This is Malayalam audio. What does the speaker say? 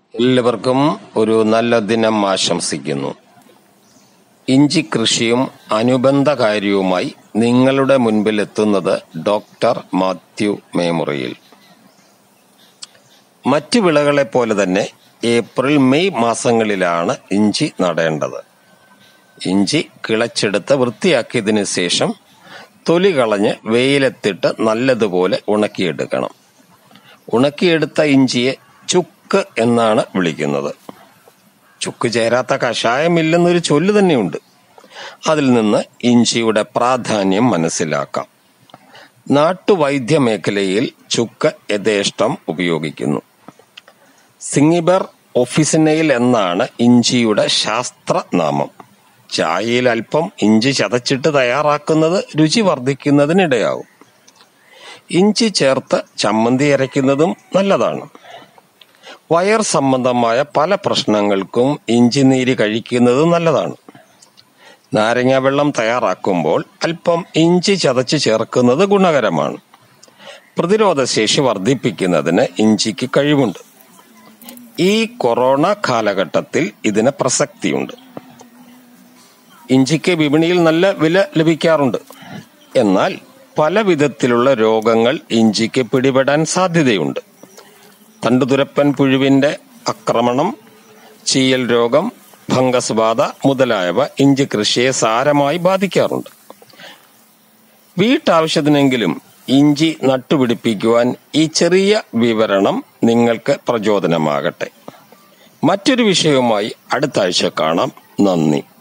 എല്ലാവർക്കും ഒരു നല്ല ദിനം ആശംസിക്കുന്നു ഇഞ്ചി കൃഷിയും അനുബന്ധ കാര്യവുമായി നിങ്ങളുടെ മുൻപിൽ എത്തുന്നത് ഡോക്ടർ മാത്യു മേമുറിയിൽ മറ്റു വിളകളെ പോലെ തന്നെ ഏപ്രിൽ മെയ് മാസങ്ങളിലാണ് ഇഞ്ചി നടേണ്ടത് ഇഞ്ചി കിളച്ചെടുത്ത് വൃത്തിയാക്കിയതിനു ശേഷം തൊലി കളഞ്ഞ് വെയിലത്തിട്ട് നല്ലതുപോലെ ഉണക്കിയെടുക്കണം ഉണക്കിയെടുത്ത ഇഞ്ചിയെ ചുക്ക് എന്നാണ് വിളിക്കുന്നത് ചുക്ക് ചേരാത്ത കഷായമില്ലെന്നൊരു ചൊല്ല് തന്നെയുണ്ട് അതിൽ നിന്ന് ഇഞ്ചിയുടെ പ്രാധാന്യം മനസ്സിലാക്കാം നാട്ടുവൈദ്യ മേഖലയിൽ ചുക്ക് യഥേഷ്ടം ഉപയോഗിക്കുന്നു സിംഗിബർ ഒഫിസിനയിൽ എന്നാണ് ഇഞ്ചിയുടെ ശാസ്ത്രനാമം ചായയിൽ അല്പം ഇഞ്ചി ചതച്ചിട്ട് തയ്യാറാക്കുന്നത് രുചി വർദ്ധിക്കുന്നതിനിടയാവും ഇഞ്ചി ചേർത്ത് ചമ്മന്തി അരയ്ക്കുന്നതും നല്ലതാണ് വയർ സംബന്ധമായ പല പ്രശ്നങ്ങൾക്കും ഇഞ്ചി നീര് കഴിക്കുന്നത് നല്ലതാണ് നാരങ്ങ വെള്ളം തയ്യാറാക്കുമ്പോൾ അല്പം ഇഞ്ചി ചതച്ച് ചേർക്കുന്നത് ഗുണകരമാണ് പ്രതിരോധശേഷി വർദ്ധിപ്പിക്കുന്നതിന് ഇഞ്ചിക്ക് കഴിവുണ്ട് ഈ കൊറോണ കാലഘട്ടത്തിൽ ഇതിന് പ്രസക്തിയുണ്ട് ഇഞ്ചിക്ക് വിപണിയിൽ നല്ല വില ലഭിക്കാറുണ്ട് എന്നാൽ പല വിധത്തിലുള്ള രോഗങ്ങൾ ഇഞ്ചിക്ക് പിടിപെടാൻ സാധ്യതയുണ്ട് തണ്ടുതുരപ്പൻ പുഴുവിന്റെ ആക്രമണം ചീയൽ രോഗം ഫംഗസ് ബാധ മുതലായവ ഇഞ്ചി കൃഷിയെ സാരമായി ബാധിക്കാറുണ്ട് വീട്ടാവശ്യത്തിനെങ്കിലും ഇഞ്ചി നട്ടുപിടിപ്പിക്കുവാൻ ഈ ചെറിയ വിവരണം നിങ്ങൾക്ക് പ്രചോദനമാകട്ടെ മറ്റൊരു വിഷയവുമായി അടുത്ത ആഴ്ച കാണാം നന്ദി